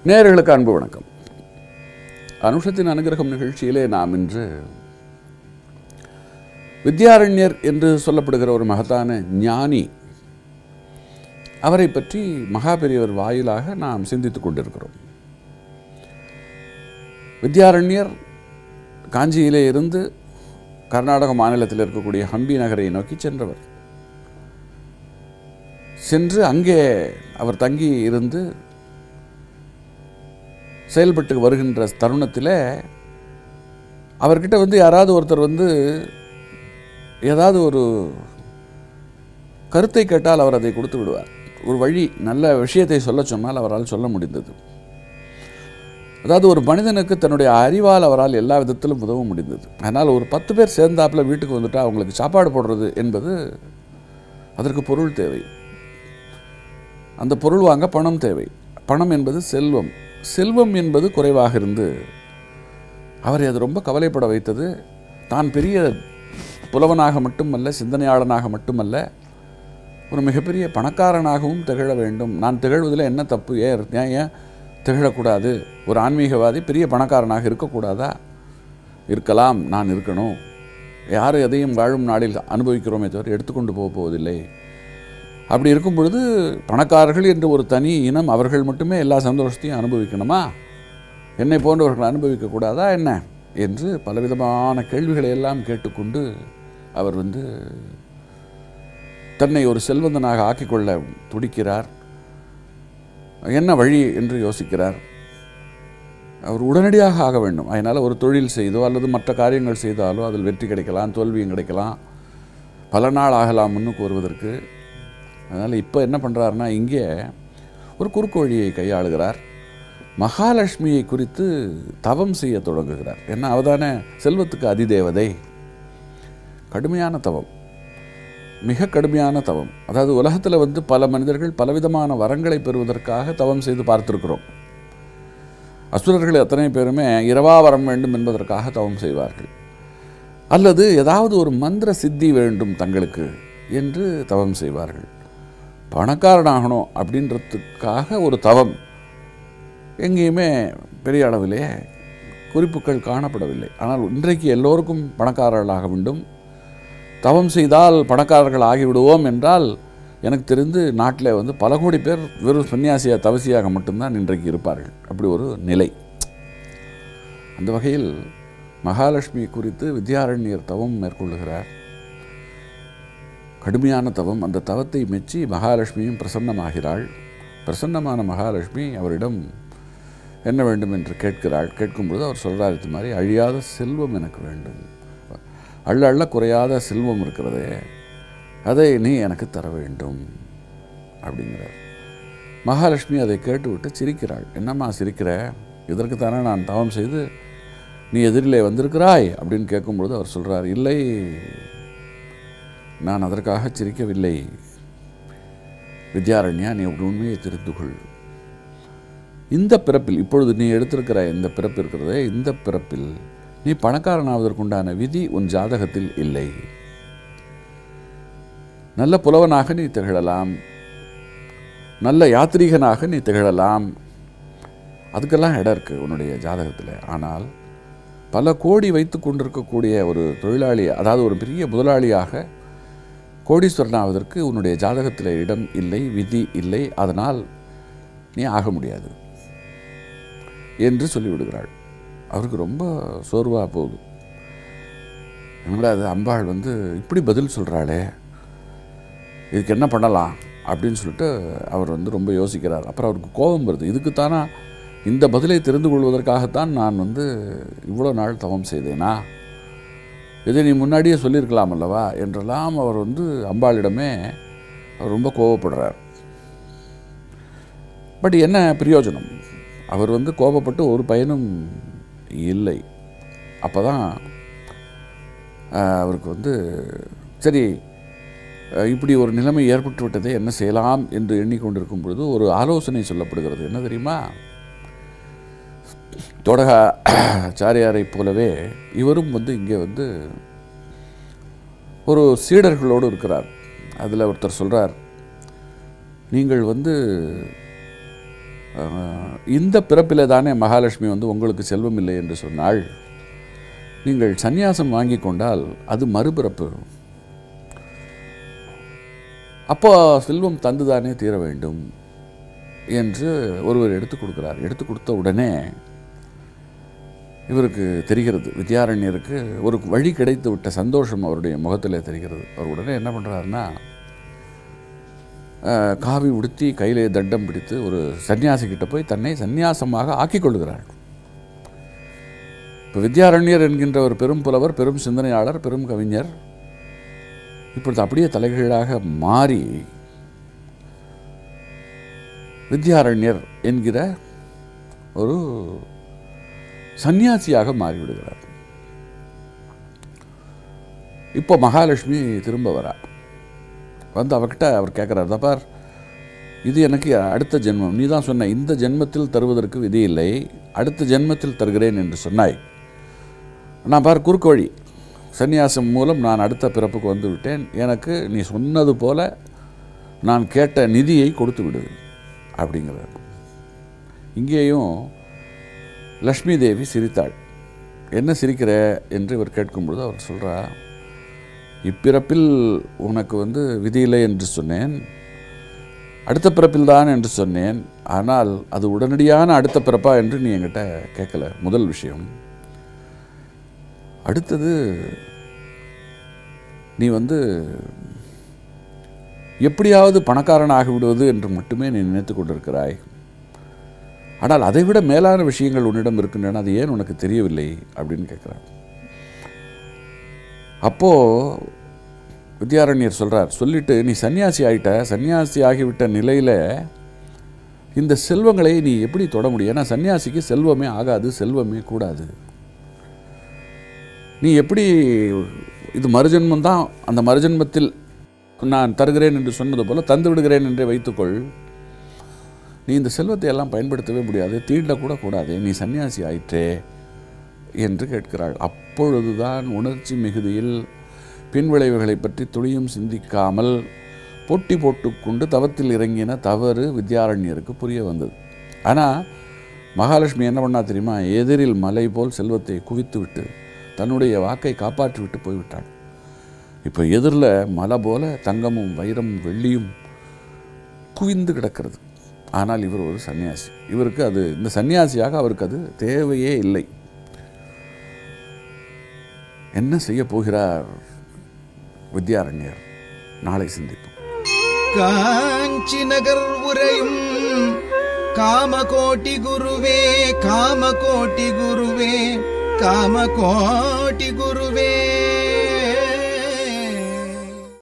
நேயர்களுக்கு அன்பு வணக்கம் அனுஷத்தின் அனுகிரகம் நிகழ்ச்சியிலே நாம் இன்று வித்யாரண்யர் என்று சொல்லப்படுகிற ஒரு மகத்தான ஞானி அவரை பற்றி மகாபெரியவர் வாயிலாக நாம் சிந்தித்துக் கொண்டிருக்கிறோம் வித்யாரண்யர் காஞ்சியிலே இருந்து கர்நாடக மாநிலத்தில் இருக்கக்கூடிய ஹம்பி நகரை நோக்கி சென்றவர் சென்று அங்கே அவர் தங்கி இருந்து செயல்பட்டு வருகின்ற தருணத்தில் அவர்கிட்ட வந்து யாராவது ஒருத்தர் வந்து ஏதாவது ஒரு கருத்தை கேட்டால் அவர் அதை கொடுத்து விடுவார் ஒரு வழி நல்ல விஷயத்தை சொல்ல சொன்னால் அவரால் சொல்ல முடிந்தது அதாவது ஒரு மனிதனுக்கு தன்னுடைய அறிவால் அவரால் எல்லா விதத்திலும் உதவ முடிந்தது அதனால் ஒரு பத்து பேர் சேர்ந்தாப்புல வீட்டுக்கு வந்துட்டா அவங்களுக்கு சாப்பாடு போடுறது என்பது அதற்கு பொருள் தேவை அந்த பொருள் வாங்க பணம் தேவை பணம் என்பது செல்வம் செல்வம் என்பது குறைவாக இருந்து அவரை அது ரொம்ப கவலைப்பட வைத்தது தான் பெரிய புலவனாக மட்டுமல்ல சிந்தனையாளனாக மட்டுமல்ல ஒரு மிகப்பெரிய பணக்காரனாகவும் திகழ வேண்டும் நான் திகழ்வதில் என்ன தப்பு ஏன் ஏன் ஏன் திகழக்கூடாது ஒரு ஆன்மீகவாதி பெரிய பணக்காரனாக இருக்கக்கூடாதா இருக்கலாம் நான் இருக்கணும் யார் எதையும் வாழும் நாளில் அனுபவிக்கிறோமே தவிர எடுத்துக்கொண்டு போக போவதில்லை அப்படி இருக்கும் பொழுது பணக்காரர்கள் என்று ஒரு தனி இனம் அவர்கள் மட்டுமே எல்லா சந்தோஷத்தையும் அனுபவிக்கணுமா என்னை போன்றவர்கள் அனுபவிக்கக்கூடாதா என்ன என்று பலவிதமான கேள்விகளை எல்லாம் கேட்டுக்கொண்டு அவர் வந்து தன்னை ஒரு செல்வந்தனாக ஆக்கிக்கொள்ள துடிக்கிறார் என்ன வழி என்று யோசிக்கிறார் அவர் உடனடியாக ஆக வேண்டும் அதனால் ஒரு தொழில் செய்தோ அல்லது மற்ற காரியங்கள் செய்தாலோ அதில் வெற்றி கிடைக்கலாம் தோல்வியும் கிடைக்கலாம் பல நாள் ஆகலாம் முன்னுக்கு வருவதற்கு அதனால் இப்போ என்ன பண்ணுறாருன்னா இங்கே ஒரு குறுக்கு வழியை கையாளுகிறார் மகாலட்சுமியை குறித்து தவம் செய்ய தொடங்குகிறார் ஏன்னா அவதானே செல்வத்துக்கு அதிதேவதை கடுமையான தவம் மிக கடுமையான தவம் அதாவது உலகத்தில் வந்து பல மனிதர்கள் பலவிதமான வரங்களை பெறுவதற்காக தவம் செய்து பார்த்துருக்கிறோம் அசுரர்கள் எத்தனை பேருமே இரவா வரம் வேண்டும் என்பதற்காக தவம் செய்வார்கள் அல்லது ஏதாவது ஒரு மந்திர சித்தி வேண்டும் தங்களுக்கு என்று தவம் செய்வார்கள் பணக்காரனாகணும் அப்படின்றதுக்காக ஒரு தவம் எங்கேயுமே பெரிய அளவிலே குறிப்புகள் காணப்படவில்லை ஆனால் இன்றைக்கு எல்லோருக்கும் பணக்காரர்களாக வேண்டும் தவம் செய்தால் பணக்காரர்கள் ஆகிவிடுவோம் என்றால் எனக்கு தெரிந்து நாட்டில் வந்து பல கோடி பேர் வெறும் சன்னியாசியாக தவசியாக மட்டும்தான் இன்றைக்கு இருப்பார்கள் அப்படி ஒரு நிலை அந்த வகையில் மகாலட்சுமி குறித்து வித்யாரண்யர் தவம் மேற்கொள்ளுகிறார் கடுமையான தவம் அந்த தவத்தை மெச்சி மகாலட்சுமியும் பிரசன்னமாகிறாள் பிரசன்னமான மகாலட்சுமி அவரிடம் என்ன வேண்டும் என்று கேட்கிறாள் கேட்கும்பொழுது அவர் சொல்கிறார் இது மாதிரி அழியாத செல்வம் எனக்கு வேண்டும் அள்ள அள்ள குறையாத செல்வம் இருக்கிறதே அதை நீ எனக்கு தர வேண்டும் அப்படிங்கிறார் மகாலட்சுமி அதை கேட்டுவிட்டு சிரிக்கிறாள் என்னம்மா சிரிக்கிற இதற்கு தானே நான் தவம் செய்து நீ எதிரிலே வந்திருக்கிறாய் அப்படின்னு கேட்கும்பொழுது அவர் சொல்கிறார் இல்லை நான் அதற்காக சிரிக்கவில்லை வித்யாரண்யா நீ உண்மையை தெரிந்து கொள் இந்த பிறப்பில் இப்பொழுது நீ எடுத்திருக்கிற இந்த பிறப்பு இருக்கிறதே இந்த பிறப்பில் நீ பணக்காரனாவதற்குண்டான விதி உன் ஜாதகத்தில் இல்லை நல்ல புலவனாக நீ திகழலாம் நல்ல யாத்ரீகனாக நீ திகழலாம் அதுக்கெல்லாம் இடம் இருக்குது உன்னுடைய ஜாதகத்தில் ஆனால் பல கோடி வைத்து கொண்டிருக்கக்கூடிய ஒரு தொழிலாளி அதாவது ஒரு பெரிய முதலாளியாக கோடீஸ்வரன் ஆவதற்கு உன்னுடைய ஜாதகத்தில் இடம் இல்லை விதி இல்லை அதனால் நீ ஆக முடியாது என்று சொல்லிவிடுகிறாள் அவருக்கு ரொம்ப சோர்வாக போகுது என்னடா அது அம்பாள் வந்து இப்படி பதில் சொல்கிறாளே இதுக்கு என்ன பண்ணலாம் அப்படின்னு சொல்லிட்டு அவர் வந்து ரொம்ப யோசிக்கிறார் அப்புறம் அவருக்கு கோபம் வருது இதுக்குத்தானா இந்த பதிலை தெரிந்து கொள்வதற்காகத்தான் நான் வந்து இவ்வளோ நாள் தவம் செய்தேனா இதை நீ முன்னாடியே சொல்லியிருக்கலாம் அல்லவா என்றெல்லாம் அவர் வந்து அம்பாளிடமே அவர் ரொம்ப கோபப்படுறார் பட் என்ன பிரயோஜனம் அவர் வந்து கோபப்பட்டு ஒரு பயனும் இல்லை அப்போ தான் அவருக்கு வந்து சரி இப்படி ஒரு நிலைமை ஏற்பட்டு விட்டதை என்ன செய்யலாம் என்று எண்ணிக்கொண்டிருக்கும் பொழுது ஒரு ஆலோசனை சொல்லப்படுகிறது என்ன தெரியுமா தொடகாச்சாரியாரை போலவே இவரும் வந்து இங்கே வந்து ஒரு சீடர்களோடு இருக்கிறார் அதில் ஒருத்தர் சொல்கிறார் நீங்கள் வந்து அஹ், இந்த பிறப்பிலே தானே மகாலட்சுமி வந்து உங்களுக்கு செல்வம் இல்லை என்று சொன்னால் நீங்கள் சந்நியாசம் வாங்கி கொண்டால் அது மறுபிறப்பு அப்போ செல்வம் தந்துதானே தீர வேண்டும் என்று ஒருவர் எடுத்து கொடுக்கிறார் எடுத்து கொடுத்த உடனே இவருக்கு தெரிகிறது வித்யாரண்யருக்கு ஒரு வழி கிடைத்து விட்ட சந்தோஷம் அவருடைய முகத்திலே தெரிகிறது அவர் உடனே என்ன பண்ணுறாருன்னா அஹ், காவி உடுத்தி கையிலே தண்டம் பிடித்து ஒரு சன்னியாசிக்கிட்ட போய் தன்னை சந்நியாசமாக ஆக்கிக் கொள்கிறார் இப்போ வித்யாரண்யர் என்கின்ற ஒரு பெரும் புலவர் பெரும் சிந்தனையாளர் பெரும் கவிஞர் இப்பொழுது அப்படியே தலைகீழாக மாறி வித்யாரண்யர் என்கிற ஒரு சந்நியாசியாக மாறிவிடுகிறார் இப்போ மகாலட்சுமி திரும்ப வரா வந்து அவர்கிட்ட அவர் கேட்குறார் தப்பார் இது எனக்கு அடுத்த ஜென்மம் நீ தான் சொன்ன இந்த ஜென்மத்தில் தருவதற்கு விதி இல்லை அடுத்த ஜென்மத்தில் தருகிறேன் என்று சொன்னாய் நான் பார் குறுக்கு வழி சந்நியாசம் மூலம் நான் அடுத்த பிறப்புக்கு வந்து விட்டேன் எனக்கு நீ சொன்னது போல நான் கேட்ட நிதியை கொடுத்து விடு அப்படிங்கிறார் இங்கேயும் லக்ஷ்மி தேவி சிரித்தாள் என்ன சிரிக்கிற என்று இவர் கேட்கும்பொழுது அவர் சொல்றா இப்பிறப்பில் உனக்கு வந்து விதியில்லை என்று சொன்னேன் அடுத்த பிறப்பில் தான் என்று சொன்னேன் ஆனால் அது உடனடியான அடுத்த பிறப்பா என்று நீ என்கிட்ட கேட்கல முதல் விஷயம் அடுத்தது நீ வந்து எப்படியாவது பணக்காரன் ஆகிவிடுவது என்று மட்டுமே நீ நினைத்து கொண்டிருக்கிறாய் ஆனால் அதைவிட மேலான விஷயங்கள் உன்னிடம் இருக்கின்றன அது ஏன் உனக்கு தெரியவில்லை அப்படின்னு கேட்குறான் அப்போ வித்யாரண்யர் சொல்றார் சொல்லிட்டு நீ சன்னியாசி ஆயிட்ட சன்னியாசி ஆகிவிட்ட நிலையில இந்த செல்வங்களை நீ எப்படி தொட முடியும் ஏன்னா சன்னியாசிக்கு செல்வமே ஆகாது செல்வமே கூடாது நீ எப்படி இது மறுஜென்மம் தான் அந்த மறுஜென்மத்தில் நான் தருகிறேன் என்று சொன்னது போல தந்து விடுகிறேன் என்றே வைத்துக்கொள் நீ இந்த செல்வத்தை எல்லாம் பயன்படுத்தவே முடியாது தீண்டக்கூட கூடாது நீ சன்னியாசி ஆயிற்றே என்று கேட்கிறாள் அப்பொழுதுதான் உணர்ச்சி மிகுதியில் பின்விளைவுகளை பற்றி துளியும் சிந்திக்காமல் போட்டி போட்டுக்கொண்டு தவத்தில் இறங்கின தவறு வித்யாரண்யருக்கு புரிய வந்தது ஆனால் மகாலட்சுமி என்ன பண்ணா தெரியுமா எதிரில் மலை போல் செல்வத்தை குவித்து விட்டு தன்னுடைய வாக்கை காப்பாற்றி விட்டு போய்விட்டாள் இப்போ எதிரில் மலை போல தங்கமும் வைரமும் வெள்ளியும் குவிந்து கிடக்கிறது ஆனால் இவர் ஒரு சன்னியாசி இவருக்கு அது இந்த சன்னியாசியாக அவருக்கு அது தேவையே இல்லை என்ன செய்ய போகிறார் வித்யாரண்யர் நாளை சிந்திப்போம் காஞ்சி நகர் உரையும் காமகோட்டி குருவே காமகோட்டி குருவே காமகோட்டி குருவே